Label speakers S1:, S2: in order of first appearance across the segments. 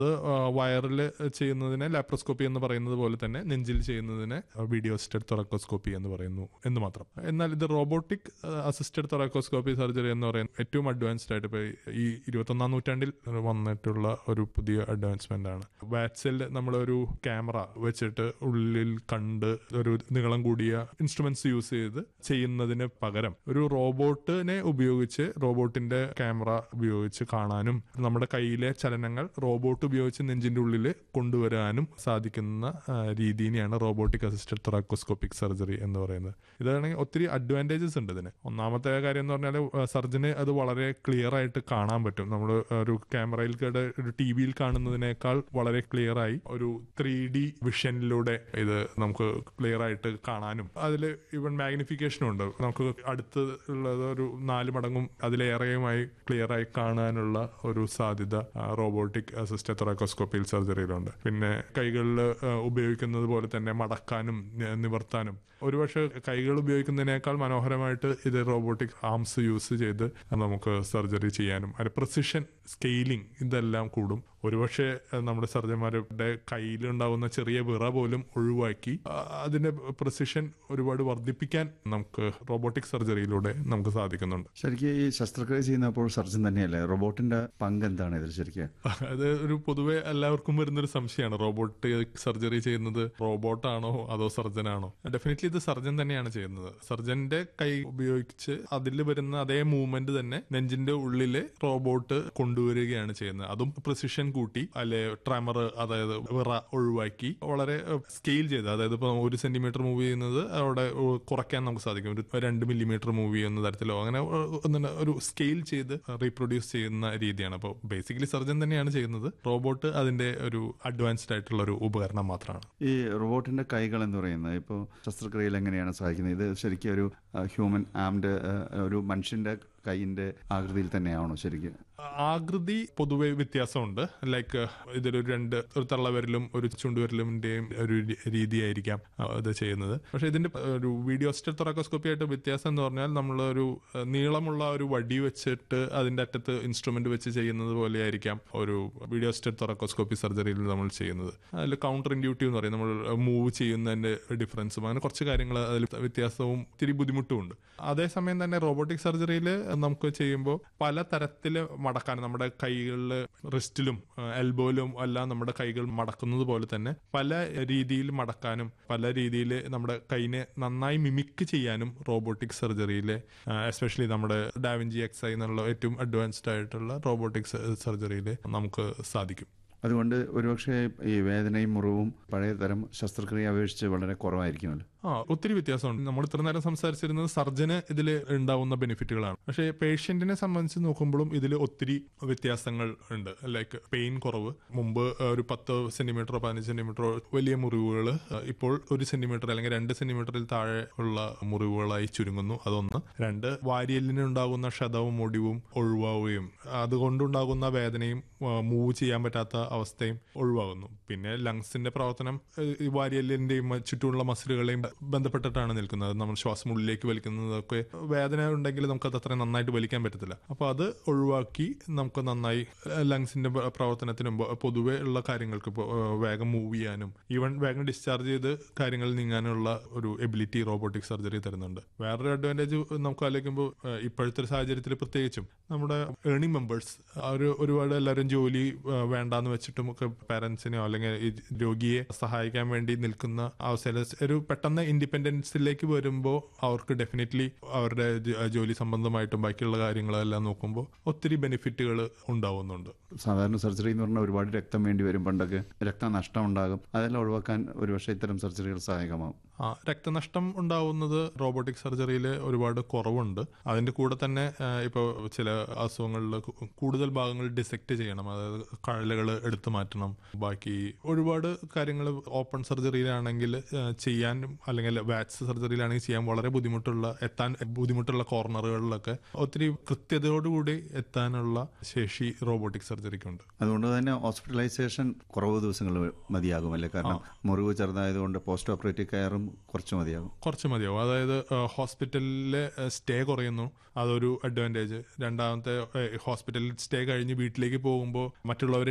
S1: അത് വയറിൽ ചെയ്യുന്നതിനെ ലാപ്രോസ്കോപ്പി എന്ന് പറയുന്നത് പോലെ തന്നെ നെഞ്ചിൽ ചെയ്യുന്നതിനെ വീഡിയോ അസിസ്റ്റഡ് തൊറക്കോസ്കോപ്പി എന്ന് പറയുന്നു എന്ന് മാത്രം എന്നാൽ ഇത് റോബോട്ടിക് അസിസ്റ്റഡ് തൊറക്കോസ്കോപ്പി സർജറി എന്ന് പറയുന്നത് ഏറ്റവും അഡ്വാൻസ്ഡ് ആയിട്ട് ഇപ്പൊ ഈ ഇരുപത്തൊന്നാം നൂറ്റാണ്ടിൽ വന്നിട്ടുള്ള ഒരു പുതിയ അഡ്വാൻസ്മെന്റ് ആണ് വാറ്റ്സിൽ നമ്മളൊരു ക്യാമറ വെച്ചിട്ട് ഉള്ളിൽ കണ്ട് ഒരു നീളം കൂടിയ ഇൻസ്ട്രുമെന്റ്സ് യൂസ് ചെയ്ത് ചെയ്യുന്നതിന് പകരം ഒരു റോബോട്ടിനെ ഉപയോഗിച്ച് റോബോട്ടിന്റെ ക്യാമറ ഉപയോഗിച്ച് കാണാനും നമ്മുടെ കയ്യിലെ ചലനങ്ങൾ റോബോട്ട് ഉപയോഗിച്ച് നെഞ്ചിന്റെ ഉള്ളിൽ കൊണ്ടുവരാനും സാധിക്കുന്ന ആ, രീതിനെയാണ് റോബോട്ടിക് അസിസ്റ്റഡ് തൊറാക്കോസ്കോപ്പിക് സർജറി എന്ന് പറയുന്നത് ഇതാണെങ്കിൽ ഒത്തിരി അഡ്വാൻറ്റേജസ് ഉണ്ട് ഇതിന് ഒന്നാമത്തെ കാര്യം എന്ന് പറഞ്ഞാൽ സർജന് അത് വളരെ ക്ലിയർ ആയിട്ട് കാണാൻ പറ്റും നമ്മൾ ഒരു ക്യാമറയിൽ കൂടെ ഒരു ടി വിയിൽ കാണുന്നതിനേക്കാൾ വളരെ ക്ലിയർ ആയി ഒരു ത്രീ ഡി വിഷനിലൂടെ ഇത് നമുക്ക് ക്ലിയർ ആയിട്ട് കാണാനും അതിൽ ഈവൻ മാഗ്നിഫിക്കേഷനും ഉണ്ട് നമുക്ക് അടുത്ത് ഉള്ളത് ഒരു നാല് മടങ്ങും അതിലേറെയുമായി ക്ലിയർ ആയി കാണാനുള്ള ഒരു സാധ്യത റോബോട്ടിക് അസിസ്റ്റഡ് തൊറാക്കോസ്കോപ്പിയിൽ സർജറിയിലുണ്ട് പിന്നെ കൈകളിൽ ഉപയോഗിക്കുന്നത് പോലെ തന്നെ മടക്കാനും നി- നിവർത്താനും ഒരുപക്ഷെ കൈകൾ ഉപയോഗിക്കുന്നതിനേക്കാൾ മനോഹരമായിട്ട് ഇത് റോബോട്ടിക് ആംസ് യൂസ് ചെയ്ത് നമുക്ക് സർജറി ചെയ്യാനും അതിന് പ്രസിഷൻ സ്കെയിലിംഗ് ഇതെല്ലാം കൂടും ഒരുപക്ഷെ അഹ് നമ്മുടെ സർജന്മാരുടെ കയ്യിലുണ്ടാവുന്ന ചെറിയ വിറ പോലും ഒഴിവാക്കി അഹ് അതിന്റെ പ്രസിഷൻ ഒരുപാട് വർദ്ധിപ്പിക്കാൻ നമുക്ക് റോബോട്ടിക് സർജറിയിലൂടെ നമുക്ക് സാധിക്കുന്നുണ്ട്
S2: ശരിക്കും ഈ ശസ്ത്രക്രിയ ചെയ്യുന്നപ്പോൾ സർജൻ തന്നെയല്ലേ റോബോട്ടിന്റെ പങ്ക് എന്താണ് ഇതിൽ ശരിക്കും
S1: അത് ഒരു പൊതുവെ എല്ലാവർക്കും വരുന്നൊരു സംശയമാണ് റോബോട്ടിക് സർജറി ചെയ്യുന്നത് റോബോട്ടാണോ അതോ സർജനാണോ ഡെഫിനറ്റ്ലി ഇത് സർജൻ തന്നെയാണ് ചെയ്യുന്നത് സർജന്റെ കൈ ഉപയോഗിച്ച് അതിൽ വരുന്ന അതേ മൂവ്മെന്റ് തന്നെ നെഞ്ചിന്റെ ഉള്ളില് റോബോട്ട് കൊണ്ടുവരികയാണ് ചെയ്യുന്നത് അതും പ്രിസിഷൻ കൂട്ടി അല്ലെ ട്രമർ അതായത് വിറ ഒഴിവാക്കി വളരെ സ്കെയിൽ ചെയ്ത് അതായത് ഇപ്പൊ ഒരു സെന്റിമീറ്റർ മൂവ് ചെയ്യുന്നത് അവിടെ ഏഹ്, കുറയ്ക്കാൻ നമുക്ക് സാധിക്കും ഒരു രണ്ട് മില്ലിമീറ്റർ മൂവ് ചെയ്യുന്ന തരത്തിലോ അങ്ങനെ ഏഹ്, ഒന്നിനെ ഒരു സ്കെയിൽ ചെയ്ത് റീപ്രൊഡ്യൂസ് ചെയ്യുന്ന രീതിയാണ് അപ്പോൾ ബേസിക്കലി സർജൻ തന്നെയാണ് ചെയ്യുന്നത് റോബോട്ട് അതിന്റെ ഒരു അഡ്വാൻസ്ഡ് ആയിട്ടുള്ള ഒരു ഉപകരണം മാത്രമാണ്
S2: ഈ റോബോട്ടിന്റെ കൈകൾ എന്ന് പറയുന്നത് ഇപ്പോൾ ശസ്ത്രക്രിയയിൽ എങ്ങനെയാണ് സഹായിക്കുന്നത് ഇത് ശരിക്കും ഒരു ഹ്യൂമൻ ആംഡ് ഒരു മനുഷ്യന്റെ കൈയിന്റെ ആകൃതിയിൽ തന്നെയാണോ ശരിക്കും
S1: ആകൃതി പൊതുവെ വ്യത്യാസമുണ്ട് ലൈക്ക് ഇതിലൊരു രണ്ട് ഒരു തള്ളവിരലും ഒരു ചുണ്ടുവിരലിന്റെയും ഒരു രീ- രീതിയായിരിക്കാം ആ, ഇത് ചെയ്യുന്നത് പക്ഷെ ഇതിന്റെ ഒരു വീഡിയോ സ്റ്റർ തൊറാക്കോസ്കോപ്പി ആയിട്ട് വ്യത്യാസം എന്ന് പറഞ്ഞാൽ നമ്മൾ ഒരു ഏഹ്, നീളമുള്ള ഒരു വടി വെച്ചിട്ട് അതിന്റെ അറ്റത്ത് ഇൻസ്ട്രുമെന്റ് വെച്ച് ചെയ്യുന്നത് പോലെയായിരിക്കാം ഒരു വീഡിയോ സ്റ്റർ തൊറാക്കോസ്കോപ്പി സർജറിയിൽ നമ്മൾ ചെയ്യുന്നത് അതിൽ കൗണ്ടർ ഇൻഡ്യൂട്ടീവ് എന്ന് പറയും നമ്മൾ മൂവ് ചെയ്യുന്നതിന്റെ ഡിഫറൻസും അങ്ങനെ കുറച്ച് കാര്യങ്ങൾ അതിൽ വ്യത്യാസവും ഇത്തിരി ബുദ്ധിമുട്ടും ഉണ്ട് അതേസമയം തന്നെ റോബോട്ടിക് സർജറിയിൽ നമുക്ക് ചെയ്യുമ്പോൾ പല തരത്തിൽ മടക്കാൻ നമ്മുടെ കൈകളിൽ റിസ്റ്റിലും എൽബോയിലും എല്ലാം നമ്മുടെ കൈകൾ മടക്കുന്നത് പോലെ തന്നെ പല രീതിയിൽ മടക്കാനും പല രീതിയിൽ നമ്മുടെ കൈനെ നന്നായി മിമിക് ചെയ്യാനും റോബോട്ടിക് സർജറിയിലെ എസ്പെഷ്യലി നമ്മുടെ ഡാവിഞ്ചി എക്സ് ഐ എന്നുള്ള ഏറ്റവും അഡ്വാൻസ്ഡ് ആയിട്ടുള്ള റോബോട്ടിക് സർജറിയിൽ നമുക്ക് സാധിക്കും
S2: അതുകൊണ്ട് ഒരുപക്ഷെ ഈ വേദനയും മുറിവും പഴയ തരം ശസ്ത്രക്രിയ അപേക്ഷിച്ച് വളരെ കുറവായിരിക്കുമല്ലോ
S1: ആ ഒത്തിരി വ്യത്യാസമുണ്ട് നമ്മൾ ഇത്ര നേരം സംസാരിച്ചിരുന്നത് സർജന് ഇതിൽ ഉണ്ടാവുന്ന ബെനിഫിറ്റുകളാണ് പക്ഷേ പേഷ്യന്റിനെ സംബന്ധിച്ച് നോക്കുമ്പോഴും ഇതിൽ ഒത്തിരി വ്യത്യാസങ്ങൾ ഉണ്ട് ലൈക്ക് പെയിൻ കുറവ് മുമ്പ് ഒരു പത്ത് സെന്റിമീറ്ററോ പതിനഞ്ച് സെന്റിമീറ്ററോ വലിയ മുറിവുകൾ ഇപ്പോൾ ഒരു സെന്റിമീറ്റർ അല്ലെങ്കിൽ രണ്ട് സെന്റിമീറ്ററിൽ താഴെ ഉള്ള മുറിവുകളായി ചുരുങ്ങുന്നു അതൊന്ന് രണ്ട് വാരിയലിന് ഉണ്ടാകുന്ന ക്ഷതവും ഒടിവും ഒഴിവാവുകയും അതുകൊണ്ടുണ്ടാകുന്ന വേദനയും മൂവ് ചെയ്യാൻ പറ്റാത്ത അവസ്ഥയും ഒഴിവാകുന്നു പിന്നെ ലങ്സിന്റെ പ്രവർത്തനം ഏഹ്, ഈ വാരിയലിന്റെയും ചുറ്റുമുള്ള മസിലുകളെയും ബന്ധപ്പെട്ടിട്ടാണ് നിൽക്കുന്നത് നമ്മൾ ശ്വാസം ഉള്ളിലേക്ക് വലിക്കുന്നതൊക്കെ വേദന ഉണ്ടെങ്കിൽ നമുക്ക് അത് അത്ര നന്നായിട്ട് വലിക്കാൻ പറ്റത്തില്ല അപ്പൊ അത് ഒഴിവാക്കി നമുക്ക് നന്നായി ലങ്സിന്റെ പ്രവർത്തനത്തിനും പൊ- പൊതുവെ ഉള്ള കാര്യങ്ങൾക്ക് ഇപ്പൊ, ഏഹ്, വേഗം മൂവ് ചെയ്യാനും ഈവൻ വേഗം ഡിസ്ചാർജ് ചെയ്ത് കാര്യങ്ങൾ നീങ്ങാനുള്ള ഒരു എബിലിറ്റി റോബോട്ടിക് സർജറി തരുന്നുണ്ട് വേറൊരു അഡ്വാൻറ്റേജ് നമുക്ക് ആലോചിക്കുമ്പോൾ ഏഹ്, ഇപ്പോഴത്തെ ഒരു സാഹചര്യത്തിൽ പ്രത്യേകിച്ചും നമ്മുടെ ഏണിംഗ് മെമ്പേഴ്സ് ഒരു ഒരുപാട് എല്ലാവരും ജോലി ഏഹ്, വേണ്ടാന്ന് വെച്ചിട്ടും ഒക്കെ പാരന്റ്സിനെയോ അല്ലെങ്കിൽ ഈ രോഗിയെ സഹായിക്കാൻ വേണ്ടി നിൽക്കുന്ന അവസ്ഥയിൽ ഒരു പെട്ടെന്ന് ഇൻഡിപെൻഡൻസിലേക്ക് വരുമ്പോൾ അവർക്ക് ഡെഫിനറ്റ്ലി അവരുടെ ജ- ജോലി സംബന്ധമായിട്ടും ബാക്കിയുള്ള കാര്യങ്ങളെല്ലാം നോക്കുമ്പോൾ ഒത്തിരി ബെനിഫിറ്റുകൾ ഉണ്ടാവുന്നുണ്ട്
S2: സാധാരണ സർജറി എന്ന് പറഞ്ഞാൽ ഒരുപാട് രക്തം വേണ്ടി വരും പണ്ടൊക്കെ രക്തനഷ്ടം ഉണ്ടാകും അതെല്ലാം ഒഴിവാക്കാൻ ഒരുപക്ഷെ ഇത്തരം സർജറികൾ സഹായകമാവും
S1: ആ രക്തനഷ്ടം ഉണ്ടാവുന്നത് റോബോട്ടിക് സർജറിയിൽ ഒരുപാട് കുറവുണ്ട് അതിന്റെ കൂടെ തന്നെ ഇപ്പോൾ ചില അസുഖങ്ങളിൽ കു- കൂടുതൽ ഭാഗങ്ങൾ ഡിസെക്ട് ചെയ്യണം അതായത് കഴലുകൾ എടുത്തു മാറ്റണം ബാക്കി ഒരുപാട് കാര്യങ്ങൾ ഓപ്പൺ സർജറിയിലാണെങ്കിൽ ചെയ്യാനും അല്ലെങ്കിൽ വാറ്റ്സ് സർജറിയിലാണെങ്കിൽ ചെയ്യാൻ വളരെ ബുദ്ധിമുട്ടുള്ള എത്താൻ ബുദ്ധിമുട്ടുള്ള കോർണറുകളിലൊക്കെ ഒത്തിരി കൃത്യതയോടുകൂടി എത്താനുള്ള ശേഷി റോബോട്ടിക് സർജറിക്കുണ്ട്
S2: അതുകൊണ്ട് തന്നെ ഹോസ്പിറ്റലൈസേഷൻ കുറവ് ദിവസങ്ങൾ മതിയാകുമല്ലേ കാരണം മുറിവ് ചെറുതായതുകൊണ്ട് പോസ്റ്റ് ഓപ്പറേറ്റീവ് കെയറും കുറച്ച് മതിയാകും
S1: കുറച്ച് മതിയാവും അതായത് ഏഹ്, ഹോസ്പിറ്റലിലെ സ്റ്റേ കുറയുന്നു അതൊരു അഡ്വാൻറ്റേജ് രണ്ടാമത്തെ ഏഹ്, ഹോസ്പിറ്റലിൽ സ്റ്റേ കഴിഞ്ഞ് വീട്ടിലേക്ക് പോകുമ്പോൾ മറ്റുള്ളവരെ ഡിപ്പെൻഡ്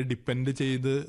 S1: ചെയ്ത്